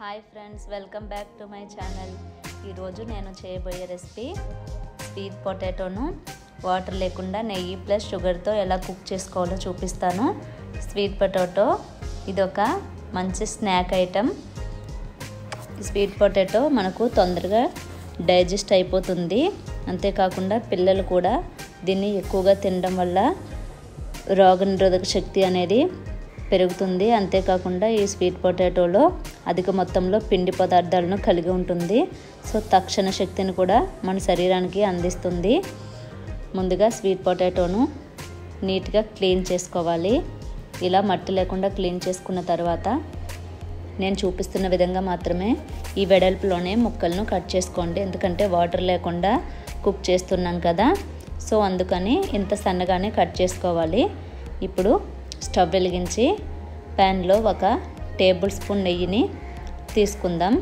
hi friends welcome back to my channel ఈరోజు నేను చేయబోయే రెసిపీ స్వీట్ పొటాటోను వాటర్ లేకుండా నెయ్యి ప్లస్ షుగర్తో ఎలా కుక్ చేసుకోవాలో చూపిస్తాను స్వీట్ పొటాటో ఇదొక మంచి స్నాక్ ఐటెం స్వీట్ పొటాటో మనకు తొందరగా డైజెస్ట్ అయిపోతుంది అంతేకాకుండా పిల్లలు కూడా దీన్ని ఎక్కువగా తినడం వల్ల రోగనిరోధక శక్తి అనేది పెరుగుతుంది అంతేకాకుండా ఈ స్వీట్ పొటాటోలో అధిక మొత్తంలో పిండి పదార్థాలను కలిగి ఉంటుంది సో తక్షణ శక్తిని కూడా మన శరీరానికి అందిస్తుంది ముందుగా స్వీట్ పొటాటోను నీట్గా క్లీన్ చేసుకోవాలి ఇలా మట్టి లేకుండా క్లీన్ చేసుకున్న తర్వాత నేను చూపిస్తున్న విధంగా మాత్రమే ఈ వెడల్పులోనే ముక్కలను కట్ చేసుకోండి ఎందుకంటే వాటర్ లేకుండా కుక్ చేస్తున్నాం కదా సో అందుకని ఇంత సన్నగానే కట్ చేసుకోవాలి ఇప్పుడు స్టవ్ వెలిగించి ప్యాన్లో ఒక టేబుల్ స్పూన్ నెయ్యిని తీసుకుందాం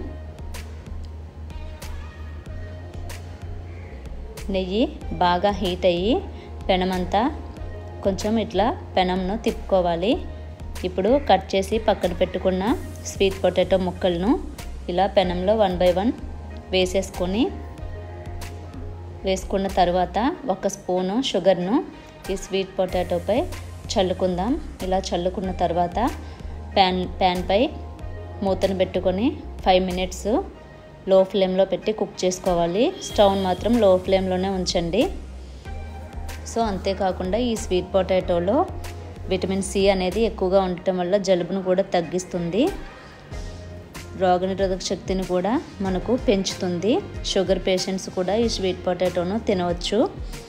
నెయ్యి బాగా హీట్ అయ్యి పెనమంతా కొంచెం ఇట్లా పెనంను తిప్పుకోవాలి ఇప్పుడు కట్ చేసి పక్కన పెట్టుకున్న స్వీట్ పొటాటో ముక్కలను ఇలా పెనంలో వన్ బై వన్ వేసేసుకొని వేసుకున్న తర్వాత ఒక స్పూను షుగర్ను ఈ స్వీట్ పొటాటోపై చల్లుకుందాం ఇలా చల్లుకున్న తర్వాత ప్యాన్ ప్యాన్పై మూతను పెట్టుకొని ఫైవ్ మినిట్స్ లో ఫ్లేమ్లో పెట్టి కుక్ చేసుకోవాలి స్టవ్ మాత్రం లో ఫ్లేమ్లోనే ఉంచండి సో అంతేకాకుండా ఈ స్వీట్ పొటాటోలో విటమిన్ సి అనేది ఎక్కువగా ఉండటం వల్ల జలుబును కూడా తగ్గిస్తుంది రోగనిరోధక శక్తిని కూడా మనకు పెంచుతుంది షుగర్ పేషెంట్స్ కూడా ఈ స్వీట్ పొటాటోను తినవచ్చు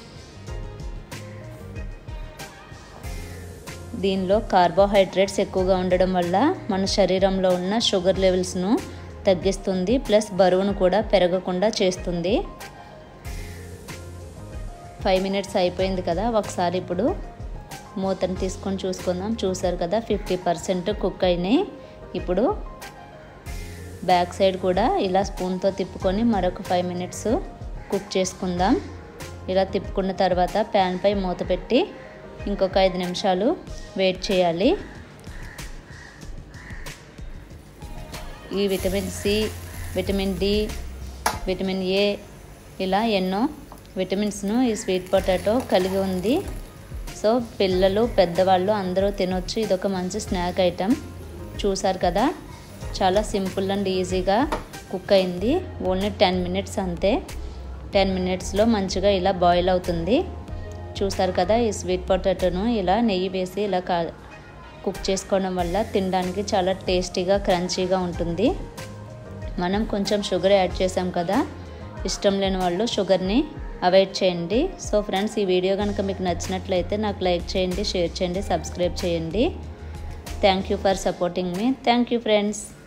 దీనిలో కార్బోహైడ్రేట్స్ ఎక్కువగా ఉండడం వల్ల మన శరీరంలో ఉన్న షుగర్ లెవెల్స్ను తగ్గిస్తుంది ప్లస్ బరువును కూడా పెరగకుండా చేస్తుంది ఫైవ్ మినిట్స్ అయిపోయింది కదా ఒకసారి ఇప్పుడు మూతను తీసుకొని చూసుకుందాం చూసారు కదా ఫిఫ్టీ పర్సెంట్ కుక్ అయినాయి ఇప్పుడు బ్యాక్ సైడ్ కూడా ఇలా స్పూన్తో తిప్పుకొని మరొక ఫైవ్ మినిట్స్ కుక్ చేసుకుందాం ఇలా తిప్పుకున్న తర్వాత ప్యాన్పై మూత పెట్టి ఇంకొక ఐదు నిమిషాలు వెయిట్ చేయాలి ఈ vitamin C vitamin D vitamin A ఇలా ఎన్నో విటమిన్స్ను ఈ స్వీట్ పొటాటో కలిగి ఉంది సో పిల్లలు పెద్దవాళ్ళు అందరూ తినొచ్చు ఇదొక మంచి స్నాక్ ఐటెం చూసారు కదా చాలా సింపుల్ అండ్ ఈజీగా కుక్ అయింది ఓన్లీ టెన్ మినిట్స్ అంతే టెన్ మినిట్స్లో మంచిగా ఇలా బాయిల్ అవుతుంది చూసారు కదా ఈ స్వీట్ పొటాటోను ఇలా నెయ్యి వేసి ఇలా కా కుక్ చేసుకోవడం వల్ల తినడానికి చాలా టేస్టీగా క్రంచీగా ఉంటుంది మనం కొంచెం షుగర్ యాడ్ చేసాం కదా ఇష్టం లేని వాళ్ళు షుగర్ని అవాయిడ్ చేయండి సో ఫ్రెండ్స్ ఈ వీడియో కనుక మీకు నచ్చినట్లయితే నాకు లైక్ చేయండి షేర్ చేయండి సబ్స్క్రైబ్ చేయండి థ్యాంక్ యూ ఫర్ సపోర్టింగ్ మీ థ్యాంక్ యూ ఫ్రెండ్స్